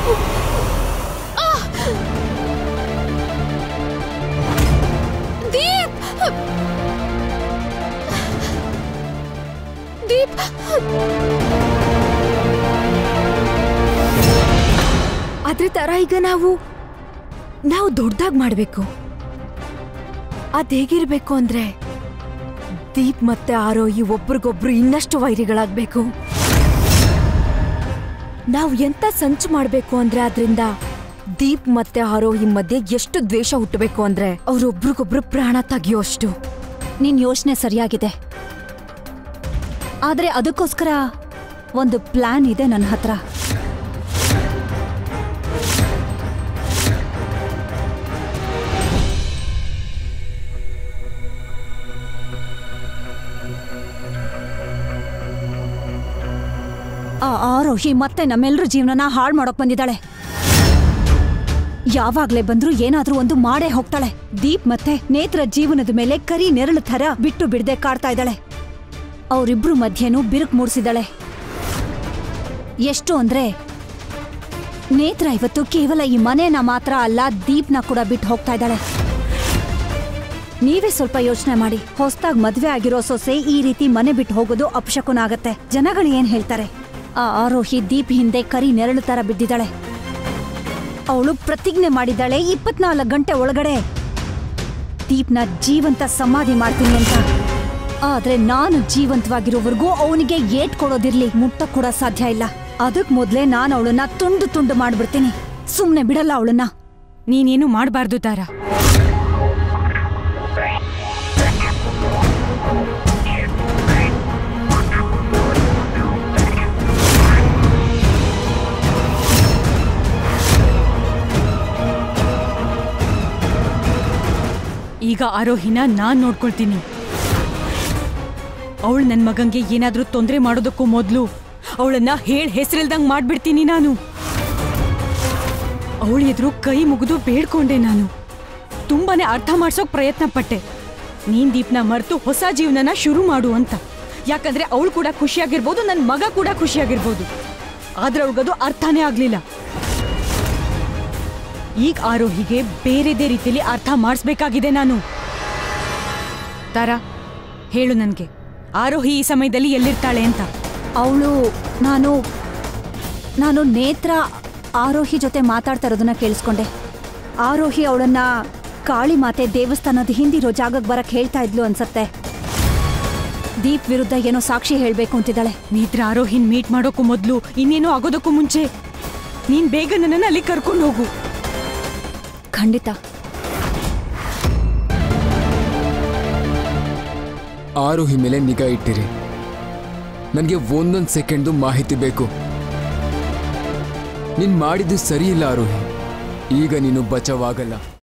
ದೀಪ್ ದೀಪ್ ಅದ್ರ ತರ ಈಗ ನಾವು ನಾವು ದೊಡ್ಡದಾಗ್ ಮಾಡ್ಬೇಕು ಅದ್ ಹೇಗಿರ್ಬೇಕು ಅಂದ್ರೆ ದೀಪ್ ಮತ್ತೆ ಆರೋಹಿ ಒಬ್ರಿಗೊಬ್ರು ಇನ್ನಷ್ಟು ವೈರಿಗಳಾಗ್ಬೇಕು ನಾವು ಎಂತ ಸಂಚು ಮಾಡ್ಬೇಕು ಅಂದ್ರೆ ಅದ್ರಿಂದ ದೀಪ್ ಮತ್ತೆ ಆರೋಹಿ ಮಧ್ಯೆ ಎಷ್ಟು ದ್ವೇಷ ಹುಟ್ಟಬೇಕು ಅಂದ್ರೆ ಅವ್ರೊಬ್ರಿಗೊಬ್ರು ಪ್ರಾಣ ತೆಗಿಯೋಷ್ಟು ನಿನ್ ಯೋಚನೆ ಸರಿಯಾಗಿದೆ ಆದ್ರೆ ಅದಕ್ಕೋಸ್ಕರ ಒಂದು ಪ್ಲಾನ್ ಇದೆ ನನ್ನ ಹತ್ರ ಆ ಆರೋಹಿ ಮತ್ತೆ ನಮ್ಮೆಲ್ಲರ ಜೀವನನ ಹಾಳು ಮಾಡೋಕ್ ಬಂದಿದ್ದಾಳೆ ಯಾವಾಗ್ಲೇ ಬಂದ್ರು ಏನಾದ್ರೂ ಒಂದು ಮಾಡೇ ಹೋಗ್ತಾಳೆ ದೀಪ್ ಮತ್ತೆ ನೇತ್ರ ಜೀವನದ ಮೇಲೆ ಕರಿ ನೆರಳು ಥರ ಬಿಟ್ಟು ಬಿಡದೆ ಕಾಡ್ತಾ ಇದ್ದಾಳೆ ಅವರಿಬ್ರು ಮಧ್ಯೆನೂ ಬಿರುಕು ಮೂಡಿಸಿದಾಳೆ ಎಷ್ಟು ಅಂದ್ರೆ ನೇತ್ರ ಇವತ್ತು ಕೇವಲ ಈ ಮನೇನ ಮಾತ್ರ ಅಲ್ಲ ದೀಪ್ನ ಕೂಡ ಬಿಟ್ಟು ಹೋಗ್ತಾ ಇದ್ದಾಳೆ ನೀವೇ ಸ್ವಲ್ಪ ಯೋಚನೆ ಮಾಡಿ ಹೊಸ್ದಾಗ್ ಮದ್ವೆ ಆಗಿರೋ ಸೊಸೆ ಈ ರೀತಿ ಮನೆ ಬಿಟ್ಟು ಹೋಗೋದು ಅಪಶಕುನ ಆಗತ್ತೆ ಜನಗಳು ಏನ್ ಹೇಳ್ತಾರೆ ಆ ಆರೋಹಿ ದೀಪ್ ಹಿಂದೆ ಕರಿ ನೆರಳು ತರ ಬಿದ್ದಿದ್ದಾಳೆ ಅವಳು ಪ್ರತಿಜ್ಞೆ ಮಾಡಿದ್ದಾಳೆ ಇಪ್ಪತ್ನಾಲ್ಕು ಗಂಟೆ ಒಳಗಡೆ ದೀಪ್ನ ಜೀವಂತ ಸಮಾಧಿ ಮಾಡ್ತೀನಿ ಅಂತ ಆದ್ರೆ ನಾನು ಜೀವಂತವಾಗಿರೋವರೆಗೂ ಅವನಿಗೆ ಏಟ್ ಕೊಡೋದಿರ್ಲಿ ಮುಟ್ಟ ಕೂಡ ಸಾಧ್ಯ ಇಲ್ಲ ಅದಕ್ ಮೊದ್ಲೇ ನಾನು ಅವಳನ್ನ ತುಂಡು ತುಂಡು ಮಾಡ್ಬಿಡ್ತೀನಿ ಸುಮ್ನೆ ಬಿಡಲ್ಲ ಅವಳನ್ನ ನೀನೇನು ಮಾಡಬಾರ್ದು ತಾರ ಈಗ ಆರೋಹಿನ ನಾನ್ ನೋಡ್ಕೊಳ್ತೀನಿ ಅವಳು ನನ್ನ ಮಗಂಗೆ ಏನಾದ್ರೂ ತೊಂದರೆ ಮಾಡೋದಕ್ಕೂ ಮೊದಲು ಅವಳನ್ನ ಹೇಳ್ ಹೆಸರಿಲ್ದಂಗ್ ಮಾಡ್ಬಿಡ್ತೀನಿ ನಾನು ಅವಳ ಎದುರು ಕೈ ಮುಗಿದು ಬೇಡ್ಕೊಂಡೆ ನಾನು ತುಂಬಾನೇ ಅರ್ಥ ಮಾಡ್ಸೋಕ್ ಪ್ರಯತ್ನ ಪಟ್ಟೆ ನೀನ್ ದೀಪ್ನ ಮರೆತು ಹೊಸ ಜೀವನನ ಶುರು ಮಾಡು ಅಂತ ಯಾಕಂದ್ರೆ ಅವಳು ಕೂಡ ಖುಷಿಯಾಗಿರ್ಬೋದು ನನ್ನ ಮಗ ಕೂಡ ಖುಷಿಯಾಗಿರ್ಬೋದು ಆದ್ರೆ ಅವಳಿಗದು ಅರ್ಥನೇ ಆಗ್ಲಿಲ್ಲ ಈಗ ಆರೋಹಿಗೆ ಬೇರೆದೇ ರೀತಿಯಲ್ಲಿ ಅರ್ಥ ಮಾಡಿಸ್ಬೇಕಾಗಿದೆ ನಾನು ತಾರಾ ಹೇಳು ನನ್ಗೆ ಆರೋಹಿ ಈ ಸಮಯದಲ್ಲಿ ಎಲ್ಲಿರ್ತಾಳೆ ಅಂತ ಅವಳು ನಾನು ನಾನು ನೇತ್ರ ಆರೋಹಿ ಜೊತೆ ಮಾತಾಡ್ತಾ ಇರೋದನ್ನ ಕೇಳಿಸ್ಕೊಂಡೆ ಆರೋಹಿ ಅವಳನ್ನ ಕಾಳಿ ಮಾತೆ ದೇವಸ್ಥಾನದ ಹಿಂದಿರೋ ಜಾಗಕ್ಕೆ ಬರಕ್ ಹೇಳ್ತಾ ಇದ್ಲು ಅನ್ಸತ್ತೆ ದೀಪ್ ವಿರುದ್ಧ ಏನೋ ಸಾಕ್ಷಿ ಹೇಳ್ಬೇಕು ಅಂತಿದ್ದಾಳೆ ನೇತ್ರ ಆರೋಹಿನ್ ಮೀಟ್ ಮಾಡೋಕ್ಕೂ ಮೊದಲು ಇನ್ನೇನೋ ಆಗೋದಕ್ಕೂ ಮುಂಚೆ ನೀನ್ ಬೇಗ ನನ್ನನ್ನು ಅಲ್ಲಿ ಕರ್ಕೊಂಡು ಹೋಗು ಖಂಡಿತ ಆರೋಹಿ ಮೇಲೆ ನಿಗಾ ಇಟ್ಟಿರಿ ನನಗೆ ಒಂದೊಂದು ಸೆಕೆಂಡು ಮಾಹಿತಿ ಬೇಕು ನೀನು ಮಾಡಿದ್ದು ಸರಿ ಇಲ್ಲ ಆರೋಹಿ ಈಗ ನೀನು ಬಚಾವಾಗಲ್ಲ